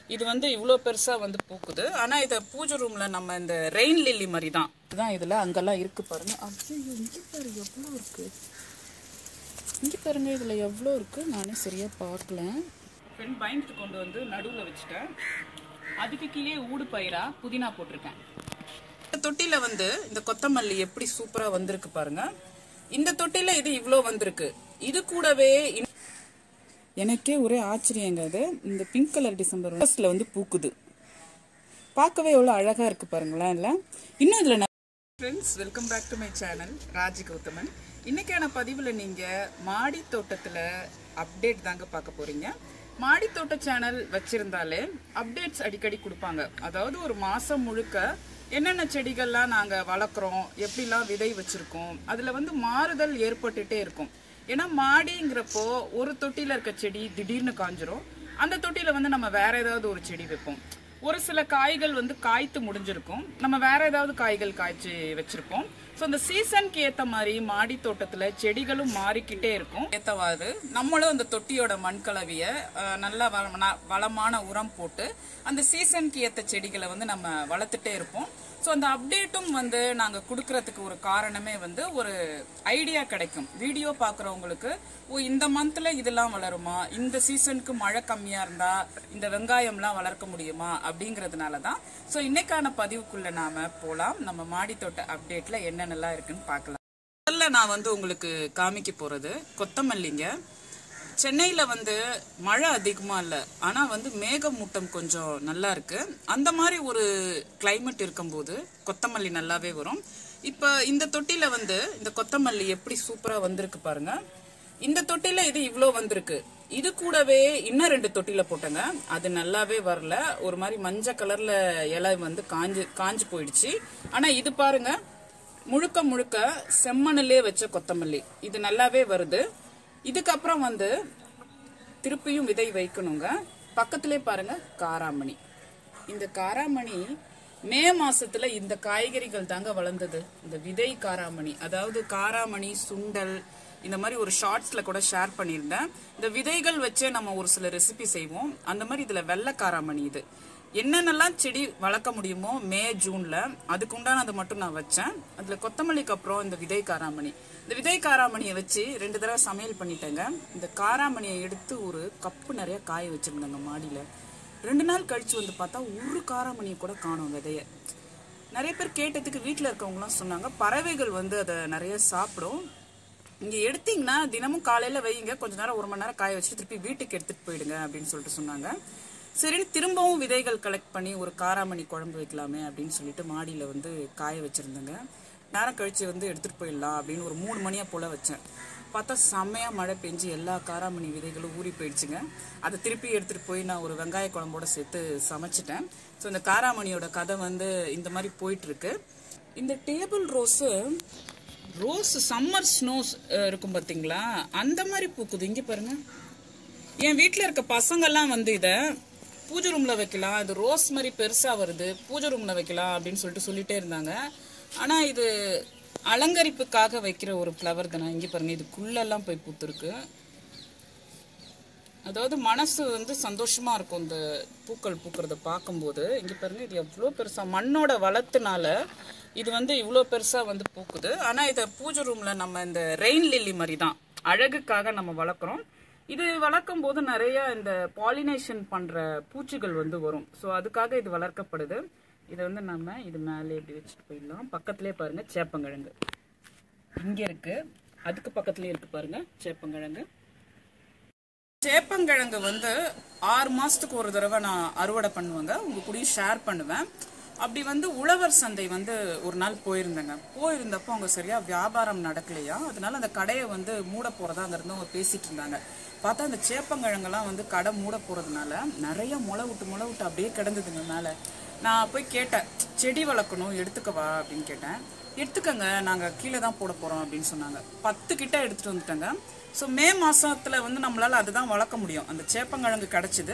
இது வந்து இவ்வளோ பெருசாக வந்து பூக்குது ஆனால் இதை பூஜை ரூமில் நம்ம இந்த ரெயின் லில்லி மாதிரி தான் இதுதான் இதில் அங்கெல்லாம் இருக்கு பாருங்க ஐயோ இங்கே பாரு எவ்வளோ இருக்கு இங்கே பாருங்க இதில் எவ்வளோ இருக்கு நானே சரியாக பார்க்கல ஃப்ரெண்ட் பயந்துட்டு கொண்டு வந்து நடுவில் வச்சுட்டேன் அதுக்கு கீழே ஊடு பயிரா புதினா போட்டிருக்கேன் இந்த தொட்டில வந்து இந்த கொத்தமல்லி எப்படி சூப்பரா வந்திருக்கு பாருங்க இந்த தொட்டில இது இவ்ளோ வந்திருக்கு இது கூடவே இன்- எனக்கே ஒரே ஆச்சரியங்க அது இந்த பிங்க் கலர் டிசம்பர் ஃபர்ஸ்ட்ல வந்து பூக்குது பார்க்கவே எவ்வளோ அழகா இருக்கு பாருங்களேன் இல்ல இன்னும் இதுல friends welcome back to my channel Raji Gowthaman இன்னைக்கான பதிவில் நீங்கள் மாடி தோட்டத்தில் அப்டேட் தாங்க பார்க்க போறீங்க மாடி தோட்ட சேனல் வச்சிருந்தாலே அப்டேட்ஸ் அடிக்கடி கொடுப்பாங்க அதாவது ஒரு மாதம் முழுக்க என்னென்ன செடிகள்லாம் நாங்கள் வளர்க்குறோம் எப்படிலாம் விதை வச்சுருக்கோம் அதில் வந்து மாறுதல் ஏற்பட்டுட்டே இருக்கும் ஏன்னா மாடிங்கிறப்போ ஒரு தொட்டியில் இருக்க செடி திடீர்னு காஞ்சிரும் அந்த தொட்டியில் வந்து நம்ம வேற ஏதாவது ஒரு செடி வைப்போம் ஒரு சில காய்கள் வந்து காய்த்து முடிஞ்சிருக்கும் நம்ம வேற ஏதாவது காய்கள் காய்ச்சி வச்சிருப்போம் ஸோ அந்த சீசனுக்கு ஏற்ற மாதிரி மாடி தோட்டத்தில் செடிகளும் மாறிக்கிட்டே இருக்கும் ஏற்றவாறு நம்மளும் அந்த தொட்டியோட மண்கலவியை அஹ், நல்லா வள- ந- வளமான உரம் போட்டு அந்த சீசனுக்கு ஏற்ற செடிகளை வந்து நம்ம வளர்த்துட்டே இருப்போம் ஸோ அந்த அப்டேட்டும் வந்து நாங்கள் கொடுக்கறதுக்கு ஒரு காரணமே வந்து ஒரு ஐடியா கிடைக்கும் வீடியோ பார்க்குறவங்களுக்கு ஓ இந்த மந்தில் இதெல்லாம் வளருமா இந்த சீசனுக்கு மழை கம்மியாக இருந்தால் இந்த வெங்காயம்லாம் வளர்க்க முடியுமா அப்படிங்கிறதுனால தான் ஸோ இன்னைக்கான பதிவுக்குள்ளே நாம் போகலாம் நம்ம மாடி தோட்ட அப்டேட்டில் என்னென்னலாம் இருக்குன்னு பார்க்கலாம் முதல்ல நான் வந்து உங்களுக்கு காமிக்க போகிறது கொத்தமல்லிங்க சென்னையில் வந்து மழை அதிகமாக இல்லை ஆனால் வந்து மேகமூட்டம் கொஞ்சம் நல்லா இருக்கு அந்த மாதிரி ஒரு climate இருக்கும்போது கொத்தமல்லி நல்லாவே வரும் இப்போ இந்த தொட்டியில் வந்து இந்த கொத்தமல்லி எப்படி சூப்பராக வந்திருக்கு பாருங்க இந்த தொட்டியில் இது இவ்வளோ வந்திருக்கு இது கூடவே இன்னும் ரெண்டு தொட்டியில் போட்டேங்க அது நல்லாவே வரல ஒரு மாதிரி மஞ்சள் கலரில் இலை வந்து காஞ்சு காஞ்சு போயிடுச்சு ஆனால் இது பாருங்க முழுக்க முழுக்க செம்மண்ணிலே வச்ச கொத்தமல்லி இது நல்லாவே வருது இதுக்கப்புறம் வந்து திருப்பியும் விதை வைக்கணுங்க பக்கத்திலே பாருங்க காராமணி இந்த காராமணி மே மாசத்துல இந்த காய்கறிகள் தாங்க வளர்ந்தது இந்த விதை காராமணி அதாவது காராமணி சுண்டல் இந்த மாதிரி ஒரு ஷார்ட்ஸ்ல கூட ஷேர் பண்ணியிருந்தேன் இந்த விதைகள் வச்சே நம்ம ஒரு சில ரெசிபி செய்வோம் அந்த மாதிரி இதுல வெள்ளை காராமணி இது என்னென்னலாம் செடி வளர்க்க முடியுமோ மே ஜூன்ல அதுக்கு உண்டானதை மட்டும் நான் வச்சேன் அதுல கொத்தமல்லிக்கு அப்புறம் இந்த விதை காராமணி இந்த விதை காராமணியை வச்சு ரெண்டு தடவை சமையல் பண்ணிட்டேங்க இந்த காராமணியை எடுத்து ஒரு கப்பு நிறைய காய வச்சிருந்தாங்க மாடியில ரெண்டு நாள் கழிச்சு வந்து பார்த்தா ஒரு காராமணியை கூட காணும் விதைய நிறைய பேர் கேட்டதுக்கு வீட்டில் இருக்கவங்களாம் சொன்னாங்க பறவைகள் வந்து அதை நிறைய சாப்பிடும் இங்க எடுத்தீங்கன்னா தினமும் காலையில வைங்க கொஞ்ச நேரம் ஒரு மணி நேரம் காய வச்சுட்டு திருப்பி வீட்டுக்கு எடுத்துட்டு போயிடுங்க அப்படின்னு சொல்லிட்டு சொன்னாங்க சரின்னு திரும்பவும் விதைகள் கலெக்ட் பண்ணி ஒரு காராமணி குழம்பு வைக்கலாமே அப்படின்னு சொல்லிட்டு மாடியில வந்து காய வச்சிருந்தேங்க நேரம் கழிச்சு வந்து எடுத்துட்டு போயிடலாம் அப்படின்னு ஒரு மூணு மணியா போல வச்சேன் பார்த்தா செம்மையா மழை பெஞ்சு எல்லா காராமணி விதைகளும் ஊறி போயிடுச்சுங்க அதை திருப்பி எடுத்துட்டு போய் நான் ஒரு வெங்காய குழம்போட சேர்த்து சமைச்சிட்டேன் ஸோ இந்த காராமணியோட கதை வந்து இந்த மாதிரி போயிட்டு இருக்கு இந்த டேபிள் ரோஸு ரோஸ் சம்மர் ஸ்னோஸ் இருக்கும் பார்த்தீங்களா அந்த மாதிரி பூக்குது இங்கே பாருங்க என் வீட்டில் இருக்க பசங்கெல்லாம் வந்து இதை பூஜை ரூமில் வைக்கலாம் இது ரோஸ் மாதிரி பெருசாக வருது பூஜை ரூமில் வைக்கலாம் அப்படின்னு சொல்லிட்டு சொல்லிட்டே இருந்தாங்க ஆனால் இது அலங்கரிப்புக்காக வைக்கிற ஒரு ஃப்ளவர் தானே இங்கே பாருங்க இதுக்குள்ளெல்லாம் போய் பூத்துருக்கு அதாவது மனசு வந்து சந்தோஷமா இருக்கும் இந்த பூக்கள் பூக்கிறத பார்க்கும்போது இங்க பாருங்க இது எவ்வளோ பெருசா மண்ணோட வளத்துனால இது வந்து இவ்வளோ பெருசா வந்து பூக்குது ஆனா இதை பூஜை ரூம்ல நம்ம இந்த ரெயின் லில்லி மாதிரி தான் அழகுக்காக நம்ம வளர்க்குறோம் இது வளர்க்கும் போது நிறைய இந்த பாலினேஷன் பண்ற பூச்சிகள் வந்து வரும் ஸோ அதுக்காக இது வளர்க்கப்படுது இதை வந்து நம்ம இது மேலே இப்படி வச்சுட்டு போயிடலாம் பக்கத்துலேயே பாருங்க சேப்பங்கிழங்கு இங்க இருக்கு அதுக்கு பக்கத்துலயே இருக்கு பாருங்க சேப்பங்கிழங்கு சேப்பங்கிழங்கு வந்து ஆறு மாசத்துக்கு ஒரு தடவை நான் அறுவடை பண்ணுவேங்க உங்க கூடயும் ஷேர் பண்ணுவேன் அப்படி வந்து உழவர் சந்தை வந்து ஒரு நாள் போயிருந்தேங்க போயிருந்தப்போ அவங்க சரியா வியாபாரம் நடக்கலையா அதனால அந்த கடையை வந்து மூட போறதா அங்க இருந்து அவங்க பேசிட்டு இருந்தாங்க பார்த்தா அந்த சேப்பங்கிழங்கெல்லாம் வந்து கடை மூட போறதுனால நிறைய முளை விட்டு முளை விட்டு அப்படியே கிடந்ததுங்க மேல நான் போய் கேட்டேன் செடி வளர்க்கணும் எடுத்துக்கவா அப்படின்னு கேட்டேன் எடுத்துக்கங்க நாங்க கீழே தான் போட போறோம் அப்படின்னு சொன்னாங்க பத்து கிட்ட எடுத்துட்டு வந்துட்டேங்க ஸோ மே மாசத்துல வந்து நம்மளால அதுதான் வளர்க்க முடியும் அந்த சேப்பங்கிழங்கு கிடைச்சிது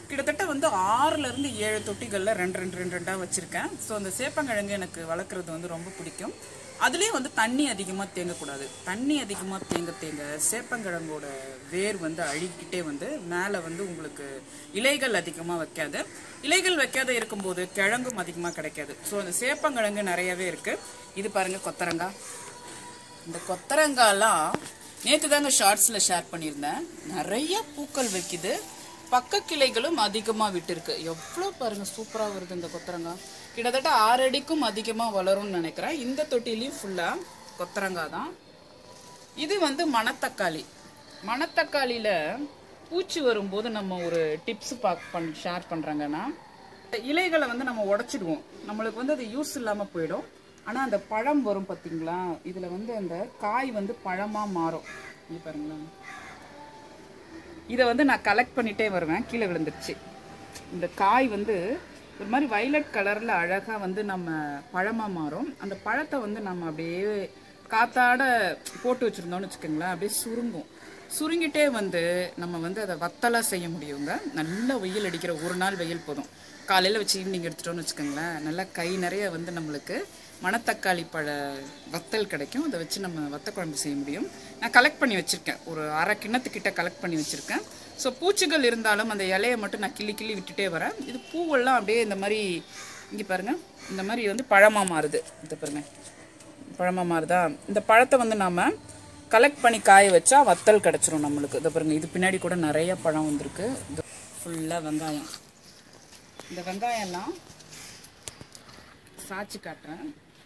கிட்டத்தட்ட வந்து ஆறுல இருந்து ஏழு தொட்டிகளில் ரெண்டு ரெண்டு ரெண்டு ரெண்டாக வச்சுருக்கேன் ஸோ அந்த சேப்பங்கிழங்கு எனக்கு வளர்க்குறது வந்து ரொம்ப பிடிக்கும் அதுலேயும் வந்து தண்ணி அதிகமாக தேங்கக்கூடாது தண்ணி அதிகமாக தேங்க தேங்க சேப்பங்கிழங்கோட வேர் வந்து அழுகிக்கிட்டே வந்து மேலே வந்து உங்களுக்கு இலைகள் அதிகமாக வைக்காது இலைகள் வைக்காத இருக்கும்போது கிழங்கும் அதிகமாக கிடைக்காது ஸோ அந்த சேப்பங்கிழங்கு நிறையவே இருக்குது இது பாருங்கள் கொத்தரங்காய் இந்த கொத்தரங்காலாம் நேற்று தாங்க ஷார்ட்ஸில் ஷேர் பண்ணியிருந்தேன் நிறைய பூக்கள் வைக்குது பக்க கிளைகளும் அதிகமாக விட்டுருக்கு எவ்வளோ பாருங்க சூப்பராக வருது இந்த கொத்தரங்காய் கிட்டத்தட்ட ஆறு அடிக்கும் அதிகமாக வளரும்னு நினைக்கிறேன் இந்த தொட்டிலையும் ஃபுல்லாக கொத்தரங்காய் தான் இது வந்து மணத்தக்காளி மணத்தக்காளியில் பூச்சி வரும்போது நம்ம ஒரு டிப்ஸ் பாக் பண் ஷேர் பண்ணுறாங்கன்னா இலைகளை வந்து நம்ம உடைச்சிடுவோம் நம்மளுக்கு வந்து அது யூஸ் இல்லாமல் போயிடும் ஆனால் அந்த பழம் வரும் பார்த்தீங்களா இதில் வந்து அந்த காய் வந்து பழமாக மாறும் இது பாருங்களேன் இதை வந்து நான் கலெக்ட் பண்ணிட்டே வருவேன் கீழே விழுந்துருச்சு இந்த காய் வந்து ஒரு மாதிரி வைலட் கலரில் அழகாக வந்து நம்ம பழமாக மாறும் அந்த பழத்தை வந்து நம்ம அப்படியே காத்தாட போட்டு வச்சுருந்தோம்னு வச்சுக்கோங்களேன் அப்படியே சுருங்கும் சுருங்கிட்டே வந்து நம்ம வந்து அதை வத்தலாக செய்ய முடியுங்க நல்ல வெயில் அடிக்கிற ஒரு நாள் வெயில் போதும் காலையில் வச்சு ஈவினிங் எடுத்துட்டோம்னு வச்சுக்கோங்களேன் நல்லா கை நிறைய வந்து நம்மளுக்கு மணத்தக்காளி பழ வத்தல் கிடைக்கும் அதை வச்சு நம்ம வத்த குழம்பு செய்ய முடியும் நான் கலெக்ட் பண்ணி வச்சுருக்கேன் ஒரு அரை கிண்ணத்துக்கிட்ட கலெக்ட் பண்ணி வச்சுருக்கேன் ஸோ பூச்சிகள் இருந்தாலும் அந்த இலையை மட்டும் நான் கிள்ளி கிள்ளி விட்டுட்டே வரேன் இது பூவெல்லாம் அப்படியே இந்த மாதிரி இங்கே பாருங்கள் இந்த மாதிரி வந்து பழமாக மாறுது இதை பாருங்க பழமாக மாறுதா இந்த பழத்தை வந்து நாம் கலெக்ட் பண்ணி காய வச்சா வத்தல் கிடச்சிரும் நம்மளுக்கு இதை பாருங்க இது பின்னாடி கூட நிறைய பழம் வந்திருக்கு இது ஃபுல்லாக வெங்காயம் இந்த வெங்காயம்லாம் சாய்ச்சி காட்டுறேன்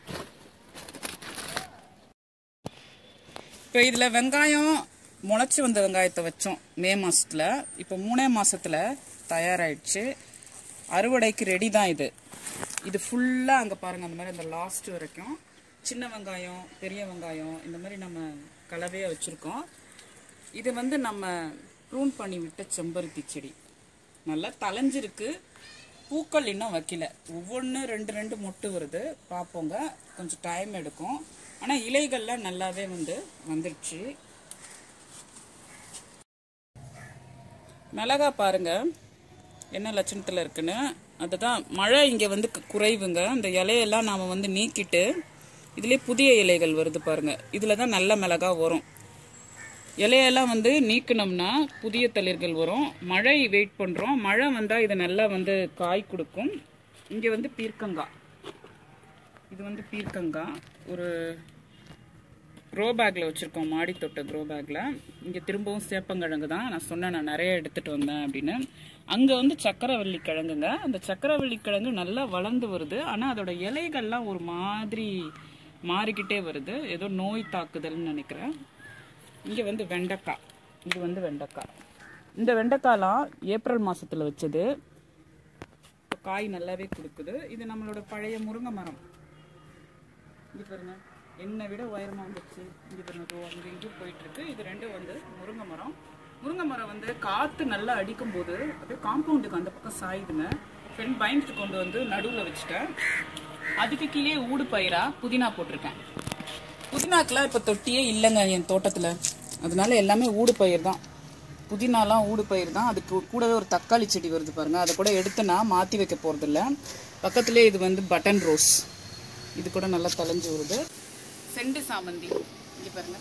இப்போ இதில் வெங்காயம் முளைச்சி வந்த வெங்காயத்தை வச்சோம் மே மாசத்துல இப்போ மூணே மாசத்துல தயாராயிடுச்சு அறுவடைக்கு ரெடி தான் இது இது ஃபுல்லாக அங்கே பாருங்கள் அந்த மாதிரி அந்த லாஸ்ட் வரைக்கும் சின்ன வெங்காயம் பெரிய வெங்காயம் இந்த மாதிரி நம்ம கலவையாக வச்சுருக்கோம் இது வந்து நம்ம ப்ரூன் பண்ணி விட்ட செம்பருத்தி செடி நல்லா தளைஞ்சிருக்கு பூக்கள் இன்னும் வைக்கல ஒவ்வொன்று ரெண்டு ரெண்டு மொட்டு வருது பார்ப்போங்க கொஞ்சம் டைம் எடுக்கும் ஆனால் இலைகள்லாம் நல்லாவே வந்து வந்துடுச்சு மிளகா பாருங்க என்ன லட்சணத்தில் இருக்குன்னு அதுதான் மழை இங்கே வந்து கு- குறைவுங்க இந்த இலையெல்லாம் நாம் வந்து நீக்கிட்டு இதுலேயே புதிய இலைகள் வருது பாருங்க இதில் தான் நல்ல மிளகா வரும் இலையெல்லாம் வந்து நீக்கினோம்னா புதிய தளிர்கள் வரும் மழை வெயிட் பண்ணுறோம் மழை வந்தால் இது நல்லா வந்து காய் கொடுக்கும் இங்கே வந்து பீர்க்கங்காய் இது வந்து பீர்க்கங்காய் ஒரு க்ரோ பேக்கில் வச்சுருக்கோம் மாடி தொட்ட க்ரோ பேக்கில் இங்கே திரும்பவும் சேப்பங்கிழங்கு தான் நான் சொன்னேன் நான் நிறைய எடுத்துகிட்டு வந்தேன் அப்படின்னு அங்கே வந்து சக்கரவள்ளி கிழங்குங்க அந்த சக்கரவள்ளி கிழங்கு நல்லா வளர்ந்து வருது ஆனால் அதோட இலைகள்லாம் ஒரு மாதிரி மாறிக்கிட்டே வருது ஏதோ நோய் தாக்குதல்னு நினைக்கிறேன் இங்கே வந்து வெண்டைக்காய் இது வந்து வெண்டைக்காய் இந்த வெண்டைக்காய்லாம் ஏப்ரல் மாசத்துல வச்சது இப்போ காய் நல்லாவே கொடுக்குது இது நம்மளோட பழைய முருங்கை மரம் இங்கே பாருங்க என்னை விட உயரமாக வந்துச்சு இங்கே பாருங்க இதோ அங்கே இங்கேயும் போயிட்டு இருக்கு இது ரெண்டும் வந்து முருங்கை மரம் முருங்கை மரம் வந்து காற்று நல்லா அடிக்கும் போது அப்படியே காம்பவுண்டுக்கு அந்த பக்கம் சாயுதுங்க ஃப்ரெண்ட் பயந்துட்டு கொண்டு வந்து நடுவில் வச்சுட்டேன் அதுக்கு கீழே ஊடு பயிரா புதினா போட்டிருக்கேன் புதினாக்கெலாம் இப்போ தொட்டியே இல்லைங்க என் தோட்டத்தில் அதனால எல்லாமே ஊடு பயிர் தான் புதினாலாம் ஊடு பயிர் தான் அதுக்கு கூடவே ஒரு தக்காளி செடி வருது பாருங்க அதை கூட எடுத்து நான் மாற்றி வைக்க போகிறதில்ல பக்கத்துலேயே இது வந்து பட்டன் ரோஸ் இது கூட நல்லா தலைஞ்சு வருது செண்டு சாமந்தி இங்கே பாருங்க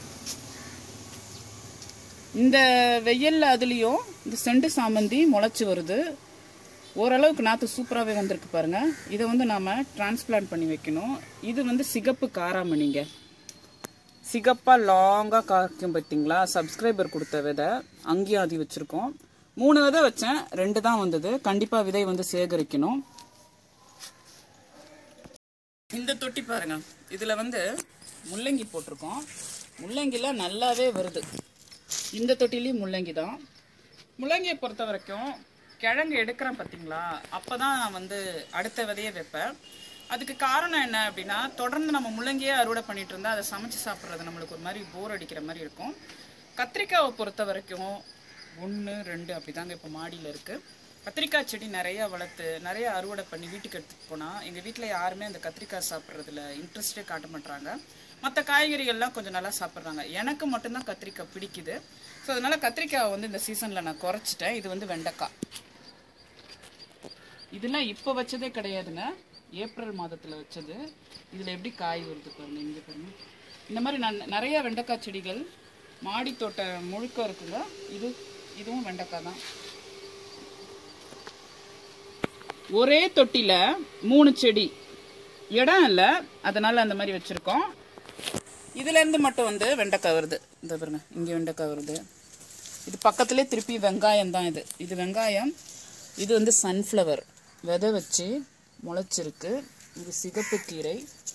இந்த வெயில்ல அதுலேயும் இந்த செண்டு சாமந்தி முளைச்சி வருது ஓரளவுக்கு நாற்று சூப்பராகவே வந்திருக்கு பாருங்க இதை வந்து நாம டிரான்ஸ்பிளான்ட் பண்ணி வைக்கணும் இது வந்து சிகப்பு காராமணிங்க சிகப்பா லாங்காக காய்க்கும் பார்த்தீங்களா சப்ஸ்கிரைபர் கொடுத்த விதை அங்கேயும் அது வச்சுருக்கோம் மூணு விதை வச்சேன் ரெண்டு தான் வந்தது கண்டிப்பாக விதை வந்து சேகரிக்கணும் இந்த தொட்டி பாருங்க இதில் வந்து முள்ளங்கி போட்டிருக்கோம் முள்ளங்கிலாம் நல்லாவே வருது இந்த தொட்டிலையும் முள்ளங்கி தான் முள்ளங்கியை பொறுத்த வரைக்கும் கிழங்கு எடுக்கிறேன் பார்த்தீங்களா அப்போ தான் நான் வந்து அடுத்த விதையை வைப்பேன் அதுக்கு காரணம் என்ன அப்படின்னா தொடர்ந்து நம்ம முள்ளங்கியே அறுவடை பண்ணிட்டு இருந்தால் அதை சமைச்சு சாப்பிட்றது நம்மளுக்கு ஒரு மாதிரி போர் அடிக்கிற மாதிரி இருக்கும் கத்திரிக்காவை பொறுத்த வரைக்கும் ஒன்று ரெண்டு அப்படிதாங்க இப்போ மாடியில் இருக்குது கத்திரிக்காய் செடி நிறைய வளர்த்து நிறைய அறுவடை பண்ணி வீட்டுக்கு எடுத்துட்டு போனால் எங்கள் வீட்டில் யாருமே அந்த கத்திரிக்காய் சாப்பிட்றதுல இன்ட்ரெஸ்டே காட்ட மாட்டாங்க மற்ற காய்கறிகள்லாம் கொஞ்சம் நல்லா சாப்பிட்றாங்க எனக்கு மட்டும்தான் கத்திரிக்காய் பிடிக்குது ஸோ அதனால கத்திரிக்காய் வந்து இந்த சீசனில் நான் குறைச்சிட்டேன் இது வந்து வெண்டைக்காய் இதெல்லாம் இப்போ வச்சதே கிடையாதுங்க ஏப்ரல் மாதத்தில் வச்சது இதில் எப்படி காய் வருது பாருங்க இங்கே பாருங்க இந்த மாதிரி நான் நிறைய வெண்டைக்காய் செடிகள் மாடி தோட்டம் முழுக்க இருக்குங்க இது இதுவும் வெண்டைக்காய் தான் ஒரே தொட்டியில் மூணு செடி இடம் இல்லை அதனால அந்த மாதிரி வச்சுருக்கோம் இதுலேருந்து மட்டும் வந்து வெண்டைக்காய் வருது இந்த பாருங்க இங்கே வெண்டைக்காய் வருது இது பக்கத்துலேயே திருப்பி வெங்காயம் தான் இது இது வெங்காயம் இது வந்து சன்ஃப்ளவர் விதை வச்சு முளைச்சிருக்கு இது சிகப்பு கீரை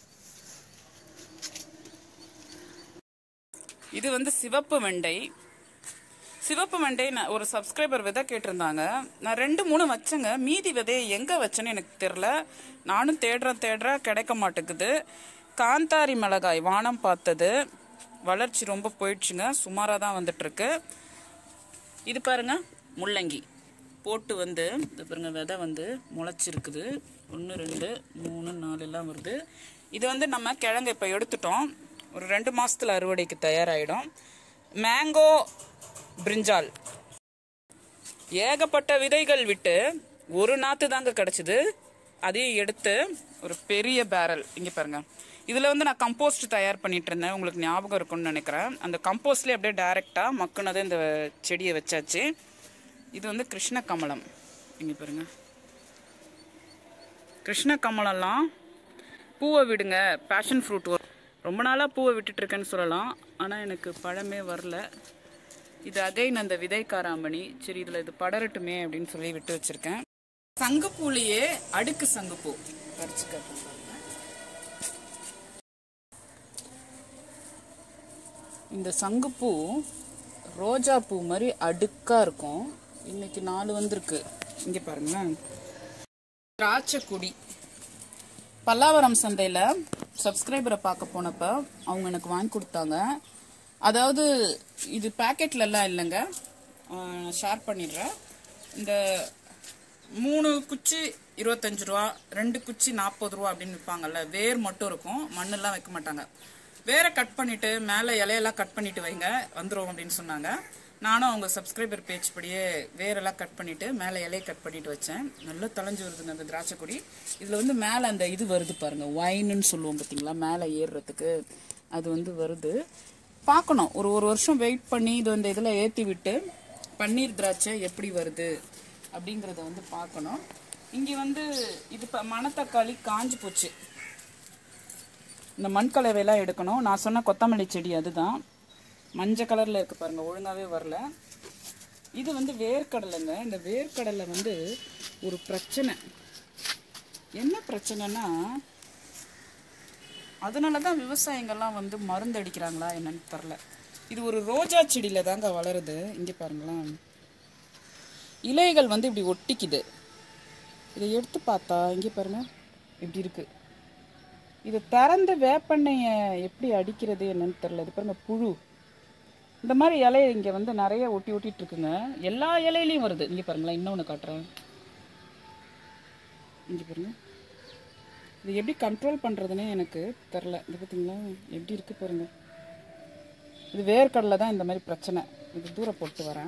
இது வந்து சிவப்பு வெண்டை சிவப்பு வெண்டை நான் ஒரு சப்ஸ்கிரைபர் விதை கேட்டிருந்தாங்க நான் ரெண்டு மூணு வச்சேங்க மீதி விதையை எங்கே வச்சேன்னு எனக்கு தெரில நானும் தேடுறேன் தேடுறேன் கிடைக்க மாட்டேங்குது காந்தாரி மிளகாய் வானம் பார்த்தது வளர்ச்சி ரொம்ப போயிடுச்சுங்க சுமாராக தான் வந்துட்டுருக்கு இது பாருங்க முள்ளங்கி போட்டு வந்து இது பாருங்க விதை வந்து முளைச்சிருக்குது ஒன்று ரெண்டு மூணு நாலு எல்லாம் வருது இது வந்து நம்ம கிழங்கு இப்போ எடுத்துட்டோம் ஒரு ரெண்டு மாசத்துல அறுவடைக்கு தயாராகிடும் மேங்கோ பிரிஞ்சால் ஏகப்பட்ட விதைகள் விட்டு ஒரு நாத்து தாங்க கிடைச்சிது அதையும் எடுத்து ஒரு பெரிய பேரல் இங்கே பாருங்க இதில் வந்து நான் கம்போஸ்ட் தயார் பண்ணிட்டு இருந்தேன் உங்களுக்கு ஞாபகம் இருக்கும்னு நினைக்கிறேன் அந்த கம்போஸ்ட்லேயே அப்படியே டைரெக்டாக மக்குனது இந்த செடியை வச்சாச்சு இது வந்து கிருஷ்ண கமலம் இங்கே பாருங்க கிருஷ்ண கமலம்லாம் பூவை விடுங்க பேஷன் ஃப்ரூட் ரொம்ப நாளாக பூவை விட்டுட்டு இருக்கேன்னு சொல்லலாம் ஆனால் எனக்கு பழமே வரல இது அகைன் அந்த விதை காராமணி சரி இதில் இது படரட்டுமே அப்படின்னு சொல்லி விட்டு வச்சிருக்கேன் சங்குப்பூலையே அடுக்கு சங்குப்பூ பறிச்சு காட்டுறேன் பாருங்க. இந்த சங்குப்பூ ரோஜா பூ மாதிரி அடுக்கா இருக்கும் இன்னைக்கு நாலு வந்திருக்கு இங்க பாருங்களேன் திராட்சை கொடி பல்லாவரம் சந்தையில் சப்ஸ்கிரைபரை பார்க்க போனப்ப அவங்க எனக்கு வாங்கி கொடுத்தாங்க அதாவது இது பேக்கெட்ல எல்லாம் இல்லைங்க ஷேர் பண்ணிடுறேன் இந்த மூணு குச்சி இருபத்தஞ்சு ரூபா ரெண்டு குச்சி நாற்பது ரூபா அப்படின்னு விற்பாங்கல்ல வேர் மட்டும் இருக்கும் மண்ணெல்லாம் வைக்க மாட்டாங்க வேரை கட் பண்ணிட்டு மேலே இலையெல்லாம் கட் பண்ணிட்டு வைங்க வந்துரும் அப்படின்னு சொன்னாங்க நானும் அவங்க சப்ஸ்கிரைபர் பேஜ் படியே வேரெல்லாம் கட் பண்ணிட்டு மேலே இலையை கட் பண்ணிட்டு வச்சேன் நல்லா தொலைஞ்சு வருதுங்க அந்த திராட்சை கொடி இதில் வந்து மேலே அந்த இது வருது பாருங்க ஒயின்னு சொல்லுவோம் பார்த்தீங்களா மேலே ஏறுறதுக்கு அது வந்து வருது பார்க்கணும் ஒரு ஒரு வருஷம் வெயிட் பண்ணி இது வந்து இதில் ஏற்றி விட்டு பன்னீர் திராட்சை எப்படி வருது அப்படிங்கிறத வந்து பார்க்கணும் இங்கே வந்து இது இப்போ மணத்தக்காளி காஞ்சு போச்சு இந்த மண்கலவையெல்லாம் எடுக்கணும் நான் சொன்ன கொத்தமல்லி செடி அதுதான் மஞ்சள் கலரில் இருக்கு பாருங்க ஒழுங்காகவே வரல இது வந்து வேர்க்கடலைங்க இந்த வேர்க்கடலை வந்து ஒரு பிரச்சனை என்ன பிரச்சனைனா அதனால தான் விவசாயிங்கள்லாம் வந்து மருந்து அடிக்கிறாங்களா என்னன்னு தெரில இது ஒரு ரோஜா செடியில தாங்க வளருது இங்கே பாருங்களேன் இலைகள் வந்து இப்படி ஒட்டிக்குது இதை எடுத்து பார்த்தா இங்கே பாருங்க இப்படி இருக்கு இது திறந்த வேப்பெண்ணெயை எப்படி அடிக்கிறது என்னன்னு தெரில இது பாருங்க புழு இந்த மாதிரி இலை இங்கே வந்து நிறைய ஒட்டி ஒட்டிட்டு இருக்குங்க எல்லா இலையிலையும் வருது இங்கே பாருங்களேன் இன்னொன்று காட்டுறேன் இங்கே பாருங்க இது எப்படி கண்ட்ரோல் பண்ணுறதுனே எனக்கு தெரில இது பார்த்தீங்களா எப்படி இருக்கு பாருங்க இது வேர்க்கடலை தான் இந்த மாதிரி பிரச்சனை இது தூரம் போட்டு வரேன்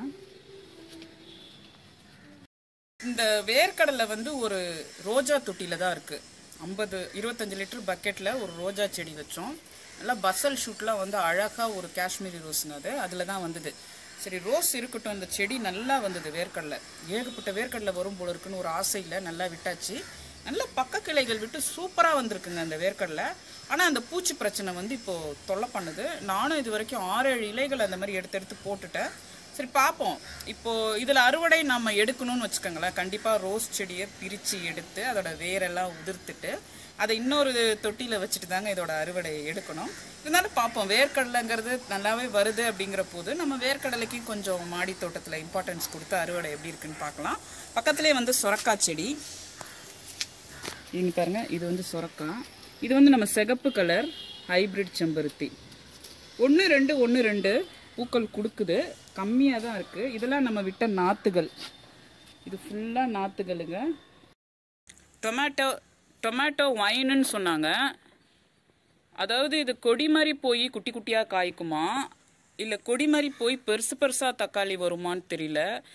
இந்த வேர்க்கடலை வந்து ஒரு ரோஜா தொட்டியில தான் இருக்கு ஐம்பது இருபத்தஞ்சு லிட்டர் பக்கெட்ல ஒரு ரோஜா செடி வச்சோம் நல்லா பசல் ஷூட்லாம் வந்து அழகா ஒரு காஷ்மீரி ரோஸ்ங்க அது அதில் தான் வந்தது சரி ரோஸ் இருக்கட்டும் இந்த செடி நல்லா வந்தது வேர்க்கடலை ஏகப்பட்ட வேர்க்கடலை வரும் போல இருக்குன்னு ஒரு ஆசையில் நல்லா விட்டாச்சு நல்ல பக்க கிளைகள் விட்டு சூப்பராக வந்திருக்குங்க அந்த வேர்க்கடலை ஆனால் அந்த பூச்சி பிரச்சனை வந்து இப்போது தொல்லை பண்ணுது நானும் இது வரைக்கும் ஆறு ஏழு இலைகள் அந்த மாதிரி எடுத்து எடுத்து போட்டுட்டேன் சரி பார்ப்போம் இப்போ இதில் அறுவடை நம்ம எடுக்கணும்னு வச்சுக்கோங்களேன் கண்டிப்பாக ரோஸ் செடியை பிரித்து எடுத்து அதோட வேரெல்லாம் உதிர்த்துட்டு அதை இன்னொரு தொட்டியில் வச்சுட்டு தாங்க இதோட அறுவடை எடுக்கணும் இருந்தாலும் பார்ப்போம் வேர்க்கடலைங்கிறது நல்லாவே வருது அப்படிங்கிற போது நம்ம வேர்க்கடலைக்கு கொஞ்சம் மாடி தோட்டத்தில் இம்பார்ட்டன்ஸ் கொடுத்து அறுவடை எப்படி இருக்குன்னு பார்க்கலாம் பக்கத்துலேயே வந்து சுரக்காய் செடி இங்க பாருங்க இது வந்து சுரக்காய் இது வந்து நம்ம சிகப்பு கலர் ஹைபிரிட் செம்பருத்தி ஒன்று ரெண்டு ஒன்று ரெண்டு பூக்கள் கொடுக்குது கம்மியாக தான் இருக்குது இதெல்லாம் நம்ம விட்ட நாற்றுகள் இது ஃபுல்லாக நாற்றுகளுங்க டொமேட்டோ டொமேட்டோ ஒயின்னு சொன்னாங்க அதாவது இது கொடி மாதிரி போய் குட்டி குட்டியாக காய்க்குமா இல்லை கொடி மாதிரி போய் பெருசு பெருசாக தக்காளி வருமான்னு தெரியல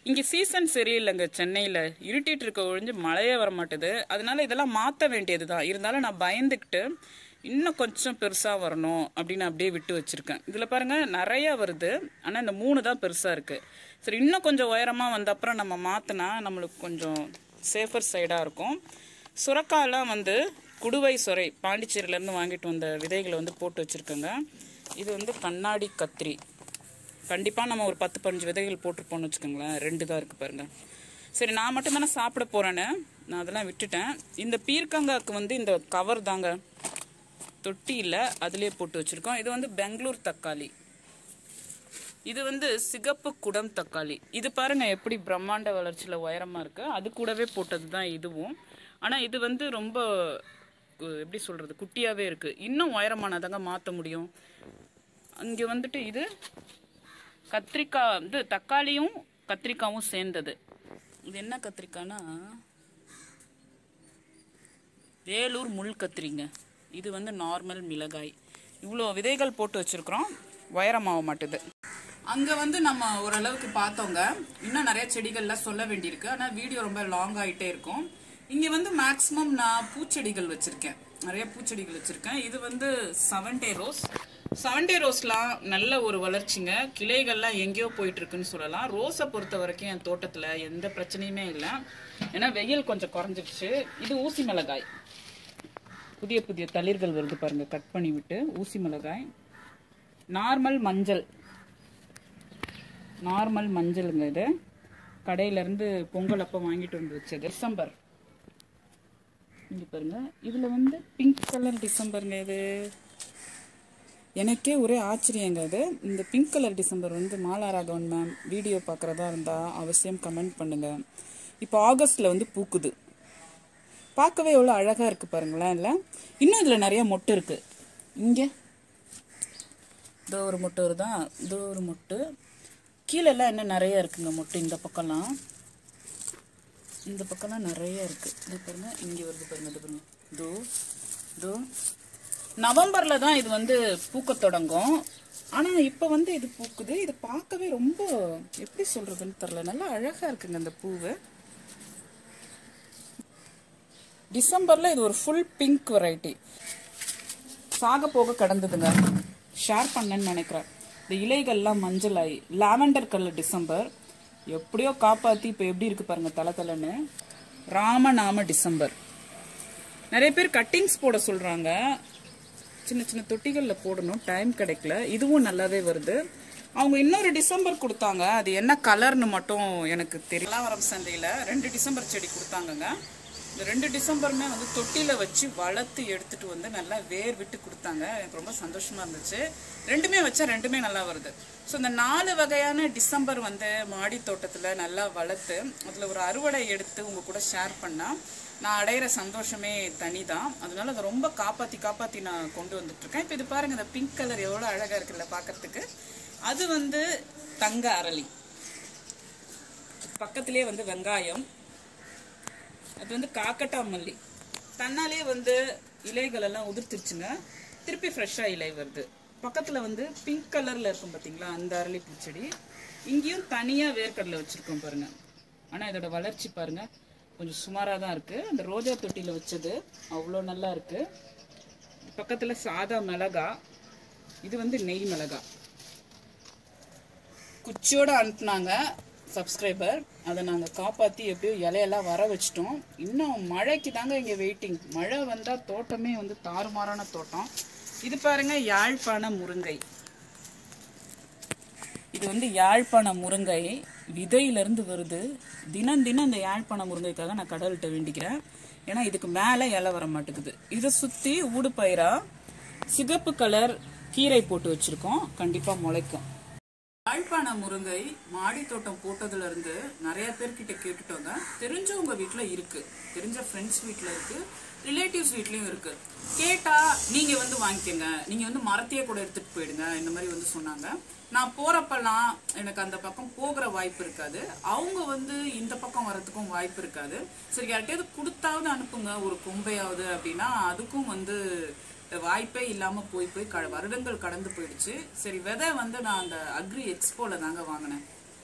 இங்கே சீசன் சரியில்லைங்க சென்னையில் இருட்டிட்டு இருக்க ஒழிஞ்சு மழையே வர மாட்டுது அதனால இதெல்லாம் மாற்ற வேண்டியது தான் இருந்தாலும் நான் பயந்துக்கிட்டு இன்னும் கொஞ்சம் பெருசாக வரணும் அப்படின்னு அப்படியே விட்டு வச்சுருக்கேன் இதில் பாருங்கள் நிறையா வருது ஆனால் இந்த மூணு தான் பெருசாக இருக்குது சரி இன்னும் கொஞ்சம் உயரமாக வந்த அப்புறம் நம்ம மாற்றினா நம்மளுக்கு கொஞ்சம் சேஃபர் சைடாக இருக்கும் சுரக்காயெல்லாம் வந்து குடுவை சுரை பாண்டிச்சேரியிலேருந்து வாங்கிட்டு வந்த விதைகளை வந்து போட்டு வச்சுருக்கேங்க இது வந்து கண்ணாடி கத்திரி கண்டிப்பாக நம்ம ஒரு பத்து பதினஞ்சு விதைகள் போட்டிருப்போம்னு வச்சுக்கோங்களேன் ரெண்டு தான் இருக்குது பாருங்கள் சரி நான் மட்டும் தானே சாப்பிட போகிறேன்னு நான் அதெல்லாம் விட்டுட்டேன் இந்த பீர்க்கங்காக்கு வந்து இந்த கவர் தாங்க தொட்டியில் அதிலே போட்டு வச்சுருக்கோம் இது வந்து பெங்களூர் தக்காளி இது வந்து சிகப்பு குடம் தக்காளி இது பாருங்க எப்படி பிரம்மாண்ட வளர்ச்சியில் உயரமாக இருக்கு அது கூடவே போட்டது தான் இதுவும் ஆனால் இது வந்து ரொம்ப அஹ், எப்படி சொல்கிறது குட்டியாகவே இருக்கு இன்னும் உயரமானதாங்க மாற்ற முடியும் அங்கே வந்துட்டு இது கத்திரிக்காய் வந்து தக்காளியும் கத்திரிக்காவும் சேர்ந்தது இது என்ன கத்திரிக்காய்னா வேலூர் முள் கத்திரிங்க இது வந்து நார்மல் மிளகாய் இவ்வளோ விதைகள் போட்டு வச்சிருக்கிறோம் உயரமாக மாட்டுது அங்கே வந்து நம்ம ஓரளவுக்கு பார்த்தோங்க இன்னும் நிறைய செடிகள்லாம் சொல்ல வேண்டியிருக்கு ஆனால் வீடியோ ரொம்ப லாங் ஆகிட்டே இருக்கும் இங்கே வந்து மேக்ஸிமம் நான் பூச்செடிகள் வச்சுருக்கேன் நிறைய பூச்செடிகள் வச்சுருக்கேன் இது வந்து செவன்டே ரோஸ் செவன்டே ரோஸ்லாம் நல்ல ஒரு வளர்ச்சிங்க கிளைகள்லாம் எங்கேயோ போயிட்டு இருக்குன்னு சொல்லலாம் ரோஸை பொறுத்த வரைக்கும் என் தோட்டத்தில் எந்த பிரச்சனையுமே இல்லை ஏன்னா வெயில் கொஞ்சம் குறைஞ்சிருச்சு இது ஊசி மிளகாய் புதிய புதிய தளிர்கள் வருது பாருங்க கட் பண்ணி விட்டு ஊசி மிளகாய் நார்மல் மஞ்சள் நார்மல் மஞ்சளுங்க இது கடையிலேருந்து பொங்கல் அப்போ வாங்கிட்டு வந்து வச்சது டிசம்பர் இங்க பாருங்க இதில் வந்து பிங்க் கலர் டிசம்பருங்க இது எனக்கே ஒரே ஆச்சரியங்க இது இந்த பிங்க் கலர் டிசம்பர் வந்து மாலாராகவன் மேம் வீடியோ பார்க்குறதா இருந்தால் அவசியம் கமெண்ட் பண்ணுங்க இப்போ ஆகஸ்டில் வந்து பூக்குது பார்க்கவே எவ்வளோ அழகாக இருக்குது பாருங்களேன் இல்லை இன்னும் இதில் நிறைய மொட்டு இருக்குது இங்கே இதோ ஒரு மொட்டு வருதா இதோ ஒரு மொட்டு கீழெல்லாம் இன்னும் நிறைய இருக்குங்க மொட்டு இந்த பக்கம்லாம் இந்த பக்கம்லாம் நிறைய இருக்குது இது பாருங்க இங்கே வருது பாருங்க இது பாருங்க இதோ இதோ நவம்பரில் தான் இது வந்து பூக்க தொடங்கும் ஆனால் இப்போ வந்து இது பூக்குது இது பார்க்கவே ரொம்ப எப்படி சொல்கிறதுன்னு தெரில நல்லா அழகாக இருக்குங்க அந்த பூவு டிசம்பர்ல இது ஒரு ஃபுல் பிங்க் வெரைட்டி சாக போக கடந்ததுங்க ஷேர் பண்ணேன்னு நினைக்கிறேன் இந்த இலைகள்லாம் மஞ்சள் ஆகி லாவெண்டர் கலர் டிசம்பர் எப்படியோ காப்பாத்தி இப்போ எப்படி இருக்கு பாருங்க தலை தலைன்னு ராமநாம டிசம்பர் நிறைய பேர் கட்டிங்ஸ் போட சொல்றாங்க சின்ன சின்ன தொட்டிகளில் போடணும் டைம் கிடைக்கல இதுவும் நல்லாவே வருது அவங்க இன்னொரு டிசம்பர் கொடுத்தாங்க அது என்ன கலர்னு மட்டும் எனக்கு தெரியல வரம் சந்தையில் ரெண்டு டிசம்பர் செடி கொடுத்தாங்கங்க இந்த ரெண்டு டிசம்பருமே வந்து தொட்டியில் வச்சு வளர்த்து எடுத்துட்டு வந்து நல்லா வேர் விட்டு கொடுத்தாங்க எனக்கு ரொம்ப சந்தோஷமா இருந்துச்சு ரெண்டுமே வச்சா ரெண்டுமே நல்லா வருது ஸோ இந்த நாலு வகையான டிசம்பர் வந்து மாடி தோட்டத்தில் நல்லா வளர்த்து அதில் ஒரு அறுவடை எடுத்து உங்க கூட ஷேர் பண்ணால் நான் அடையிற சந்தோஷமே தனி தான் அதனால அதை ரொம்ப காப்பாற்றி காப்பாற்றி நான் கொண்டு வந்துட்டு இருக்கேன் இப்போ இது பாருங்க இந்த பிங்க் கலர் எவ்வளோ அழகாக இருக்குல்ல பார்க்கறதுக்கு அது வந்து தங்க அரளி பக்கத்திலே வந்து வெங்காயம் அது வந்து காக்கட்டா மல்லி தன்னாலே வந்து இலைகள் எல்லாம் உதிர்த்துருச்சுங்க திருப்பி ஃப்ரெஷ்ஷாக இலை வருது பக்கத்தில் வந்து பிங்க் கலரில் இருக்கும் பார்த்தீங்களா அந்த அரளி பூச்செடி இங்கேயும் தனியாக வேர்க்கடலை வச்சுருக்கோம் பாருங்க ஆனால் இதோட வளர்ச்சி பாருங்க கொஞ்சம் சுமாராக தான் இருக்குது அந்த ரோஜா தொட்டியில் வச்சது அவ்வளோ நல்லா இருக்குது பக்கத்தில் சாதா மிளகா இது வந்து நெய் மிளகா குச்சியோட அனுப்புனாங்க சப்ஸ்கிரைபர் அதை நாங்கள் காப்பாற்றி எப்படியோ இலையெல்லாம் வர வச்சிட்டோம் இன்னும் மழைக்கு தாங்க இங்கே வெயிட்டிங் மழை வந்தால் தோட்டமே வந்து தாறுமாறான தோட்டம் இது பாருங்க யாழ்ப்பாண முருங்கை இது வந்து யாழ்ப்பாண முருங்கை விதையிலிருந்து வருது தினம் தினம் இந்த யாழ்ப்பாண முருங்கைக்காக நான் கடவுள்கிட்ட வேண்டிக்கிறேன் ஏன்னா இதுக்கு மேலே இலை வர மாட்டேங்குது இதை சுற்றி ஊடு பயிரா சிகப்பு கலர் கீரை போட்டு வச்சிருக்கோம் கண்டிப்பாக முளைக்கும் யாழ்ப்பாண முருங்கை மாடி தோட்டம் போட்டதுல இருந்து நிறைய பேர்கிட்ட கேட்டுட்டோங்க தெரிஞ்சவங்க வீட்ல இருக்கு தெரிஞ்ச ஃப்ரெண்ட்ஸ் வீட்ல இருக்கு ரிலேட்டிவ்ஸ் வீட்லயும் இருக்கு கேட்டா நீங்க வந்து வாங்கிக்கோங்க நீங்க வந்து மரத்தையே கூட எடுத்துட்டு போயிடுங்க இந்த மாதிரி வந்து சொன்னாங்க நான் போறப்பெல்லாம் எனக்கு அந்த பக்கம் போகிற வாய்ப்பு இருக்காது அவங்க வந்து இந்த பக்கம் வரதுக்கும் வாய்ப்பு இருக்காது சரி யார்கிட்டயாவது கொடுத்தாவது அனுப்புங்க ஒரு கொம்பையாவது அப்படின்னா அதுக்கும் வந்து வாய்ப்பே இல்லாம போய் போய் க வருடங்கள் கடந்து போயிடுச்சு சரி விதை வந்து நான் அந்த அக்ரி எக்ஸ்போல தாங்க வாங்கினேன்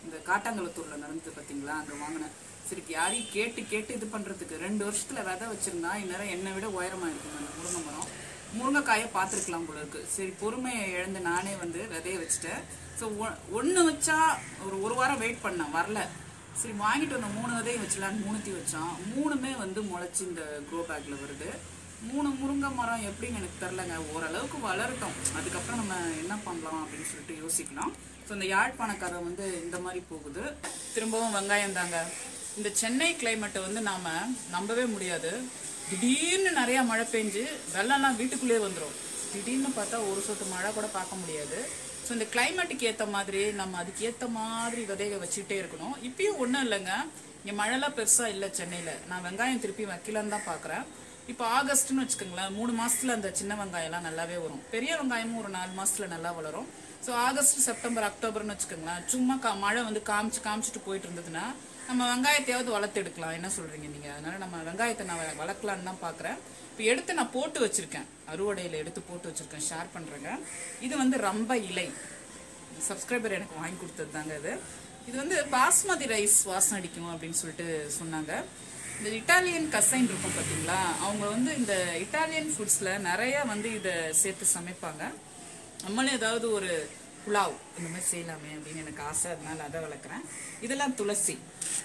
இந்த காட்டாங்குளத்தூர்ல நடந்தது பார்த்தீங்களா அங்கே வாங்கினேன் சரி யாரையும் கேட்டு கேட்டு இது பண்ணுறதுக்கு ரெண்டு வருஷத்துல விதை வச்சிருந்தா இந்நேரம் என்னை விட உயரமா இருக்கும் அந்த முருங்கை மரம் முருங்கைக்காயை பார்த்துருக்கலாம் போல இருக்கு சரி பொறுமையை இழந்து நானே வந்து விதைய வச்சுட்டேன் ஸோ ஒன்று வச்சா ஒரு ஒரு வாரம் வெயிட் பண்ணேன் வரல சரி வாங்கிட்டு வந்த மூணு விதையும் வச்சலான்னு மூணுத்தையும் வச்சான் மூணுமே வந்து முளைச்சி இந்த க்ரோ பேக்ல வருது மூணு முருங்கை மரம் எப்படின்னு எனக்கு தெரிலங்க ஓரளவுக்கு வளரட்டும் அதுக்கப்புறம் நம்ம என்ன பண்ணலாம் அப்படின்னு சொல்லிட்டு யோசிக்கலாம் ஸோ இந்த யாழ்ப்பாண கதை வந்து இந்த மாதிரி போகுது திரும்பவும் வெங்காயம் தாங்க இந்த சென்னை கிளைமேட்டை வந்து நாம நம்பவே முடியாது திடீர்னு நிறைய மழை பெஞ்சு வெள்ளம்லாம் வீட்டுக்குள்ளேயே வந்துடும் திடீர்னு பார்த்தா ஒரு சொட்டு மழை கூட பார்க்க முடியாது ஸோ இந்த கிளைமேட்டுக்கு ஏற்ற மாதிரி நம்ம அதுக்கு ஏற்ற மாதிரி விதைக வச்சுட்டே இருக்கணும் இப்பயும் ஒன்றும் இல்லைங்க இங்கே மழைலாம் பெருசாக இல்லை சென்னையில் நான் வெங்காயம் திருப்பி வைக்கலன்னு தான் பார்க்குறேன் இப்போ ஆகஸ்ட்னு வச்சுக்கோங்களேன் மூணு மாசத்துல அந்த சின்ன வெங்காயம்லாம் நல்லாவே வரும் பெரிய வெங்காயமும் ஒரு நாலு மாசத்துல நல்லா வளரும் ஸோ ஆகஸ்ட் செப்டம்பர் அக்டோபர்னு வச்சுக்கோங்களேன் சும்மா கா மழை வந்து காமிச்சு காமிச்சிட்டு போயிட்டு இருந்ததுன்னா நம்ம வெங்காயத்தையாவது வளர்த்து எடுக்கலாம் என்ன சொல்றீங்க நீங்க அதனால நம்ம வெங்காயத்தை நான் வ- வளர்க்கலான்னு தான் பார்க்குறேன் இப்போ எடுத்து நான் போட்டு வச்சிருக்கேன் அறுவடையில் எடுத்து போட்டு வச்சிருக்கேன் ஷேர் பண்றேங்க இது வந்து ரம்ப இலை சப்ஸ்கிரைபர் எனக்கு வாங்கி கொடுத்தது தாங்க இது இது வந்து பாஸ்மதி ரைஸ் வாசம் அடிக்கும் அப்படின்னு சொல்லிட்டு சொன்னாங்க இந்த இட்டாலியன் கசைன் இருக்கும் பார்த்தீங்களா அவங்க வந்து இந்த இட்டாலியன் ஃபுட்ஸில் நிறைய வந்து இதை சேர்த்து சமைப்பாங்க நம்மளும் ஏதாவது ஒரு புலாவ் இந்த மாதிரி செய்யலாமே அப்படின்னு எனக்கு ஆசை அதனால அதை வளர்க்குறேன் இதெல்லாம் துளசி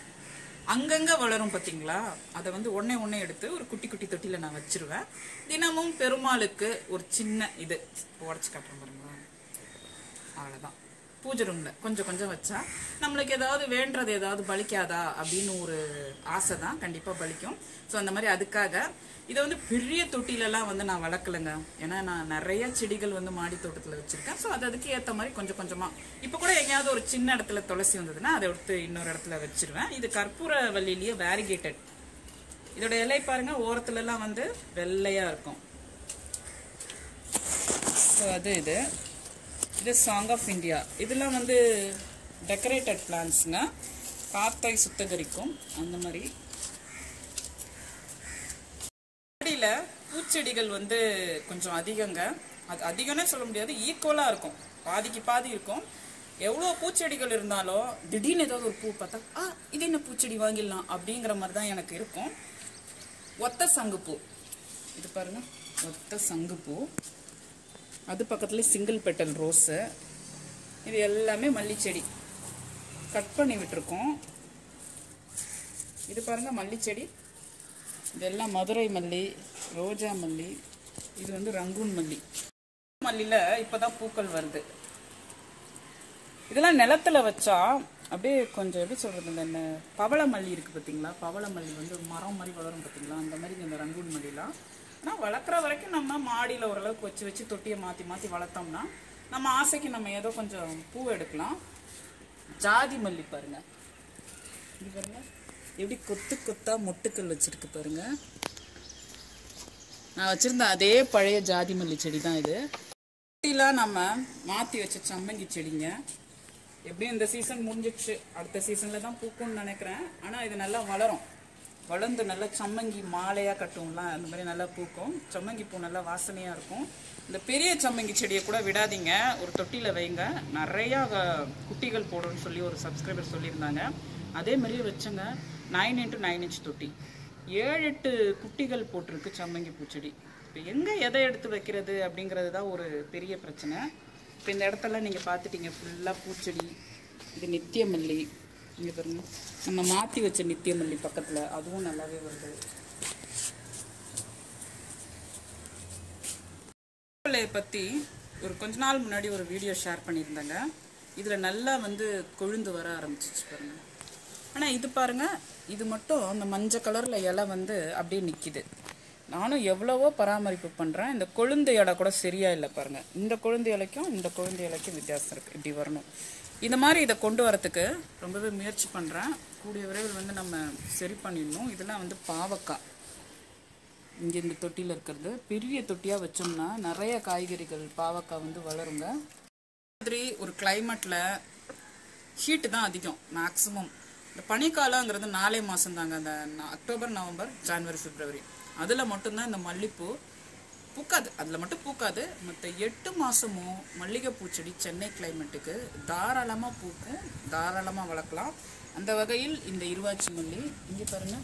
அங்கங்க வளரும் பார்த்தீங்களா அதை வந்து ஒண்ணே ஒண்ணே எடுத்து ஒரு குட்டி குட்டி தொட்டியில் நான் வச்சிருவேன் தினமும் பெருமாளுக்கு ஒரு சின்ன இது உடச்சி காட்டுறேன் பாருங்களா அவ்வளோதான் பூஜை ரூம்ல கொஞ்சம் கொஞ்சம் வச்சா நம்மளுக்கு ஏதாவது வேண்டது ஏதாவது பலிக்காதா அப்படின்னு ஒரு ஆசை தான் கண்டிப்பா பலிக்கும் ஸோ அந்த மாதிரி அதுக்காக இதை வந்து பெரிய தொட்டிலெல்லாம் வந்து நான் வளர்க்கலைங்க ஏன்னா நான் நிறைய செடிகள் வந்து மாடி தோட்டத்தில் வச்சிருக்கேன் ஸோ அது அதுக்கு ஏற்ற மாதிரி கொஞ்சம் கொஞ்சமா இப்போ கூட எங்கேயாவது ஒரு சின்ன இடத்துல துளசி வந்ததுன்னா அதை எடுத்து இன்னொரு இடத்துல வச்சிருவேன் இது கற்பூர வள்ளியிலேயே வேரிகேட்டட் இதோட இலை பாருங்க ஓரத்துல எல்லாம் வந்து வெள்ளையா இருக்கும் ஸோ அது இது இது சாங் ஆஃப் இந்தியா இதெல்லாம் வந்து டெக்கரேட்டட் பிளான்ஸுங்க காத்தை சுத்தகரிக்கும் அந்த மாதிரி மாடியில் பூச்செடிகள் வந்து கொஞ்சம் அதிகங்க அது அதிகம்னே சொல்ல முடியாது ஈக்குவலாக இருக்கும் பாதிக்கு பாதி இருக்கும் எவ்வளோ பூச்செடிகள் இருந்தாலும் திடீர்னு ஏதாவது ஒரு பூ பார்த்தா ஆ இது என்ன பூச்செடி வாங்கிடலாம் அப்படிங்கிற மாதிரி தான் எனக்கு இருக்கும் ஒத்த சங்குப்பூ இது பாருங்க ஒத்த சங்குப்பூ அது பக்கத்துல சிங்கிள் பெட்டல் ரோஸு இது எல்லாமே மல்லிச்செடி கட் பண்ணி விட்டுருக்கோம் இது பாருங்க மல்லிச்செடி இதெல்லாம் மதுரை மல்லி ரோஜா மல்லி இது வந்து ரங்கூன் மல்லி மல்லியில இப்பதான் பூக்கள் வருது இதெல்லாம் நிலத்துல வச்சா அப்படியே கொஞ்சம் எப்படி சொல்றது இந்த என்ன பவள மல்லி இருக்கு பாத்தீங்களா பவள மல்லி வந்து ஒரு மரம் மாதிரி வளரும் பாத்தீங்களா அந்த மாதிரி இந்த ரங்கூன் மல்லிலாம் ஆனால் வளர்க்குற வரைக்கும் நம்ம மாடியில் ஓரளவுக்கு வச்சு வச்சு தொட்டியை மாற்றி மாற்றி வளர்த்தோம்னா நம்ம ஆசைக்கு நம்ம ஏதோ கொஞ்சம் பூ எடுக்கலாம் ஜாதி மல்லி பாருங்க இது பாருங்க எப்படி கொத்து கொத்தா மொட்டுக்கள் வச்சிருக்கு பாருங்க நான் வச்சிருந்த அதே பழைய ஜாதி மல்லி செடி தான் இது தொட்டிலாம் நம்ம மாற்றி வச்ச சம்மங்கி செடிங்க எப்படியும் இந்த சீசன் முடிஞ்சிடுச்சு அடுத்த சீசனில் தான் பூக்கும்னு நினைக்கிறேன் ஆனால் இது நல்லா வளரும் வளர்ந்து நல்லா சம்மங்கி மாலையாக கட்டும்லாம் அந்த மாதிரி நல்லா பூக்கும் சம்மங்கி பூ நல்லா வாசனையாக இருக்கும் இந்த பெரிய சம்மங்கி செடியை கூட விடாதீங்க ஒரு தொட்டியில் வைங்க நிறையா அஹ், குட்டிகள் போடும்னு சொல்லி ஒரு சப்ஸ்கிரைபர் சொல்லியிருந்தாங்க அதே மாதிரியே வச்சுங்க நைன் இன்ட்டு நைன் இன்ச் தொட்டி ஏழு எட்டு குட்டிகள் போட்டிருக்கு சம்மங்கி பூச்செடி இப்போ எங்கே எதை எடுத்து வைக்கிறது அப்படிங்கிறது தான் ஒரு பெரிய பிரச்சனை இப்போ இந்த இடத்தெல்லாம் நீங்கள் பார்த்துட்டீங்க ஃபுல்லாக பூச்செடி இது நித்தியமல்லி இங்கே பாருங்க நம்ம மாற்றி வச்ச நித்தியமல்லி பக்கத்தில் அதுவும் நல்லாவே வருது வேப்பிலையை பற்றி ஒரு கொஞ்ச நாள் முன்னாடி ஒரு வீடியோ ஷேர் பண்ணியிருந்தாங்க இதில் நல்லா வந்து கொழுந்து வர ஆரம்பிச்சிச்சு பாருங்க ஆனால் இது பாருங்க இது மட்டும் அந்த மஞ்சள் கலரில் இலை வந்து அப்படியே நிற்கிது நானும் எவ்வளவோ பராமரிப்பு பண்ணுறேன் இந்த கொழுந்து இலை கூட சரியா இல்லை பாருங்க இந்த கொழுந்து இலைக்கும் இந்த கொழுந்து இலைக்கும் வித்தியாசம் இருக்குது இப்படி வரணும் இந்த மாதிரி இதை கொண்டு வரத்துக்கு ரொம்பவே முயற்சி பண்ணுறேன் கூடிய விரைவில் வந்து நம்ம சரி பண்ணிடணும் இதெல்லாம் வந்து பாவக்காய் இங்கே இந்த தொட்டியில் இருக்கிறது பெரிய தொட்டியாக வச்சோம்னா நிறைய காய்கறிகள் பாவக்காய் வந்து வளருங்க மாதிரி ஒரு கிளைமேட்டில் ஹீட்டு தான் அதிகம் மேக்ஸிமம் இந்த பனிக்காலங்கிறது நாலே மாதம் தாங்க அந்த ந- அக்டோபர் நவம்பர் ஜான்வரி பிப்ரவரி அதில் மட்டும்தான் இந்த மல்லிப்பூ பூக்காது அதில் மட்டும் பூக்காது மற்ற எட்டு மாதமும் மல்லிகைப்பூ செடி சென்னை கிளைமேட்டுக்கு தாராளமாக பூக்கும் தாராளமாக வளர்க்கலாம் அந்த வகையில் இந்த இருவாச்சி மல்லி இங்கே பாருங்கள்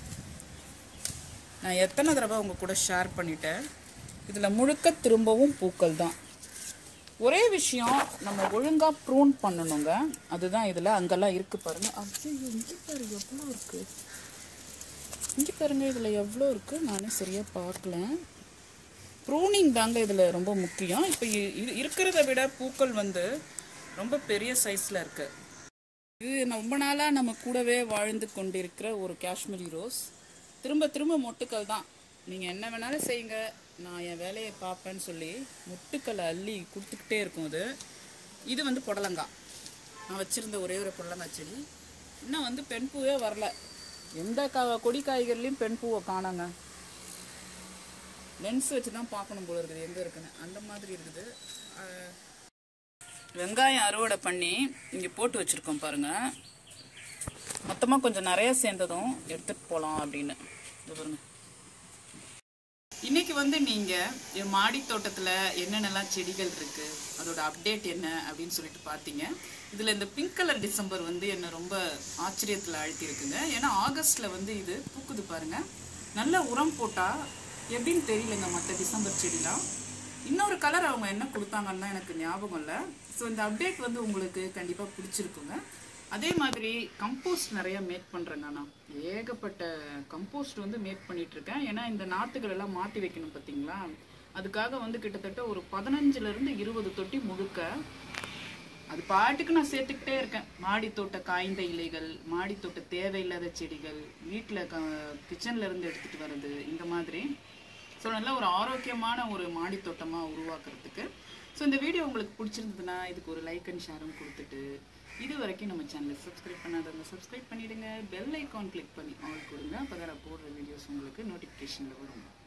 நான் எத்தனை தடவை உங்கள் கூட ஷேர் பண்ணிட்டேன் இதில் முழுக்க திரும்பவும் பூக்கள் தான் ஒரே விஷயம் நம்ம ஒழுங்காக ப்ரூன் பண்ணணுங்க அதுதான் இதில் அங்கெல்லாம் இருக்குது பாருங்க ஐயோ இங்கே பாரு எவ்வளோ இருக்குது இங்கே பாருங்க இதில் எவ்வளோ இருக்குது நானே சரியாக பார்க்கல ப்ரூனிங் தாங்க இதில் ரொம்ப முக்கியம் இப்போ இருக்கிறத விட பூக்கள் வந்து ரொம்ப பெரிய சைஸில் இருக்கு இது ரொம்ப நாளாக நம்ம கூடவே வாழ்ந்து கொண்டிருக்கிற ஒரு காஷ்மீரி ரோஸ் திரும்ப திரும்ப மொட்டுக்கள் தான் நீங்கள் என்ன வேணாலும் செய்யுங்க நான் என் வேலையை பார்ப்பேன்னு சொல்லி மொட்டுக்களை அள்ளி கொடுத்துக்கிட்டே இருக்கும் அது இது வந்து புடலங்காய் நான் வச்சுருந்த ஒரே ஒரு புடலங்காய் செடி இன்னும் வந்து பெண் பூவே வரல எந்த கா கொடி காய்கறிலையும் பெண் பூவை காணாங்க லென்ஸ் வச்சு தான் பார்க்கணும் போல இருக்குது எங்கே இருக்குன்னு அந்த மாதிரி இருக்குது அஹ், வெங்காயம் அறுவடை பண்ணி இங்கே போட்டு வச்சுருக்கோம் பாருங்கள் மொத்தமாக கொஞ்சம் நிறைய சேர்ந்ததும் எடுத்துகிட்டு போகலாம் அப்படின்னு இது பாருங்க இன்னைக்கு வந்து நீங்கள் என் மாடி தோட்டத்தில் என்னென்னலாம் செடிகள் இருக்குது அதோட அப்டேட் என்ன அப்படின்னு சொல்லிட்டு பார்த்தீங்க இதில் இந்த பிங்க் கலர் டிசம்பர் வந்து என்னை ரொம்ப ஆச்சரியத்தில் ஆழ்த்தியிருக்குங்க ஏன்னா ஆகஸ்ட்டில் வந்து இது பூக்குது பாருங்க நல்ல உரம் போட்டால் எப்படின்னு தெரியலங்க மற்ற டிசம்பர் செடிலாம் இன்னொரு கலர் அவங்க என்ன கொடுத்தாங்கன்னு தான் எனக்கு ஞாபகம் இல்லை ஸோ இந்த அப்டேட் வந்து உங்களுக்கு கண்டிப்பாக பிடிச்சிருக்குங்க அதே மாதிரி கம்போஸ்ட் நிறைய மேக் பண்ணுறேங்க நான் ஏகப்பட்ட கம்போஸ்ட் வந்து மேக் பண்ணிட்டு இருக்கேன் ஏன்னா இந்த நாற்றுகள் எல்லாம் மாற்றி வைக்கணும் பார்த்தீங்களா அதுக்காக வந்து கிட்டத்தட்ட ஒரு பதினஞ்சுல இருந்து இருபது தொட்டி முழுக்க அது பாட்டுக்கு நான் சேர்த்துக்கிட்டே இருக்கேன் மாடி தோட்ட காய்ந்த இலைகள் மாடி தோட்ட தேவையில்லாத செடிகள் வீட்டில் க கிச்சன்ல இருந்து எடுத்துட்டு வர்றது இந்த மாதிரி ஸோ நல்ல ஒரு ஆரோக்கியமான ஒரு மாடி தோட்டமாக உருவாக்குறதுக்கு ஸோ இந்த வீடியோ உங்களுக்கு பிடிச்சிருந்ததுன்னா இதுக்கு ஒரு லைக் அண்ட் ஷேரும் கொடுத்துட்டு இது வரைக்கும் நம்ம சேனலை சப்ஸ்கிரைப் பண்ணாதவங்க சப்ஸ்கிரைப் பண்ணிடுங்க பெல் ஐக்கான் கிளிக் பண்ணி ஆல் கொடுங்க அப்போ தான் நான் போடுற வீடியோஸ் உங்களுக்கு நோட்டிஃபிகேஷனில் வரும்